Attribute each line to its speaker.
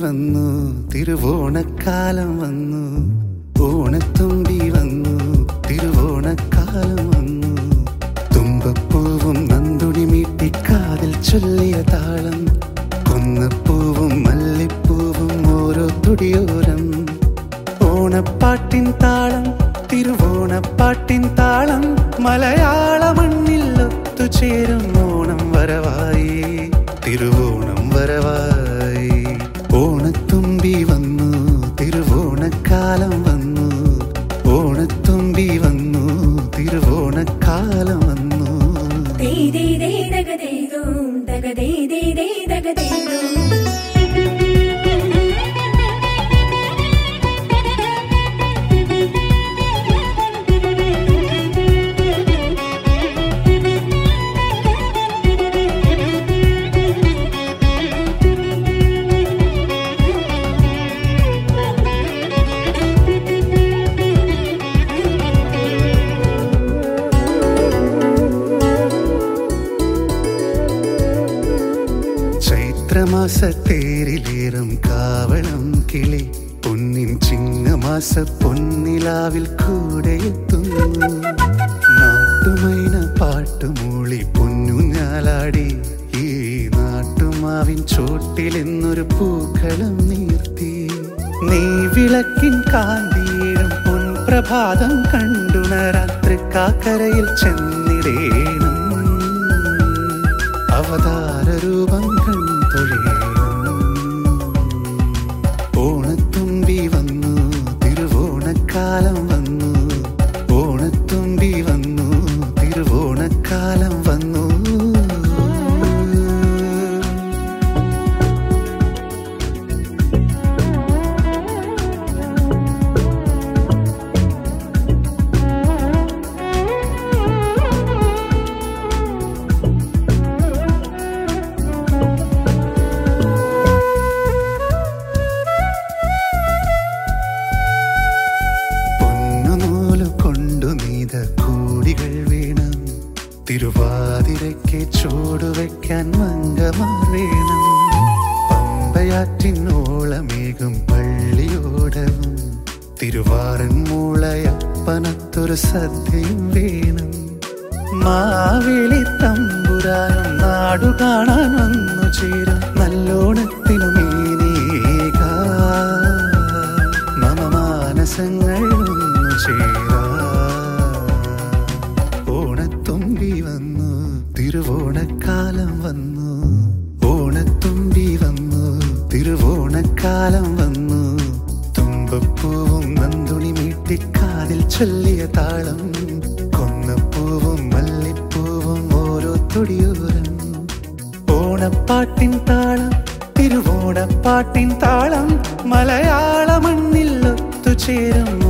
Speaker 1: വന്നു തിരുവോണക്കാലം വന്നു ഓണത്തുമ്പി വന്നു തിരുവോണക്കാലം വന്നു തുമ്പപ്പൂവും നന്തുണി മീട്ടിക്കാതിൽ ചൊല്ലിയ താളം കൊന്നപ്പൂവും മല്ലിപ്പൂവും ഓരോ തുടിയോരം ഓണപ്പാട്ടിൻ താളം തിരുവോണപ്പാട്ടിൻ താളം മലയാള മണ്ണിൽ ഒത്തുചേരും ഓണം വരവായി തിരുവോണം വരവായി ഓണത്തുമ്പി വന്നു തിരുവോണക്കാലം വന്നു ഓണത്തുമ്പി വന്നു തിരുവോണക്കാലം വന്നു
Speaker 2: ദേ ദേ ദേ ദഗദേദോം ദഗദേ ദേ ദേ ദഗദേദോം
Speaker 1: ചൈത്രമാസത്തേരിലേറും കാവളം കിളി പൊന്നിൻ ചിങ്ങമാസ പൊന്നിലാവിൽ കൂടെ എത്തുന്നു നാട്ടുമൈന പാട്ടുമൂളി പൊന്നുഞ്ഞാലാടി ഈ നാട്ടുമാവിൻ ചോട്ടിലെന്നൊരു പൂക്കളം നീർത്തി നീ വിളക്കിൻ കാന്തിയിടും പൊൻപ്രഭാതം കണ്ടുണരാൻ തൃക്കാക്കരയിൽ ചെന്നിടേണം അവതാര രൂപം കൺതൊഴേണം ഓണത്തുമ്പി വന്നു തിരുവോണക്കാലം വന്നു ഓണത്തുമ്പി വന്നു തിരുവോണക്കാലം വന്നു പൊന്നുനൂല് കൊണ്ടു നീത കൂടികൾ വീണം തിരുവാതിരയ്ക്ക് ചൂടുവെക്കാൻ മങ്കമാർ വേണം പമ്പയാറ്റിനോളമേകും പള്ളിയോടവും തിരുവാറൻ മൂളയപ്പനത്തൊരു സദ്യയും വേണം മാവേലി തമ്പുരാനും നാടു കാണാൻ വന്നു ചേരും നല്ലോണത്തിനു മീനേക മമ മാനസങ്ങൾ ഒന്നു ചേരാ ഓണത്തുമ്പി വന്നു തിരുവോണക്കാലം വന്നു ഓണത്തുമ്പി വന്നു തിരുവോണക്കാലം വന്നു തുമ്പപ്പൂവും നന്തുണി മീട്ടിക്കാതിൽ ചൊല്ലിയ താളം കൊന്നപ്പൂവും മല്ലിപ്പൂവും ഓരോ തൊടിയോരം ഓണപ്പാട്ടിൻ താളം തിരുവോണപ്പാട്ടിൻ താളം മലയാള മണ്ണിൽ ഒത്തുചേരും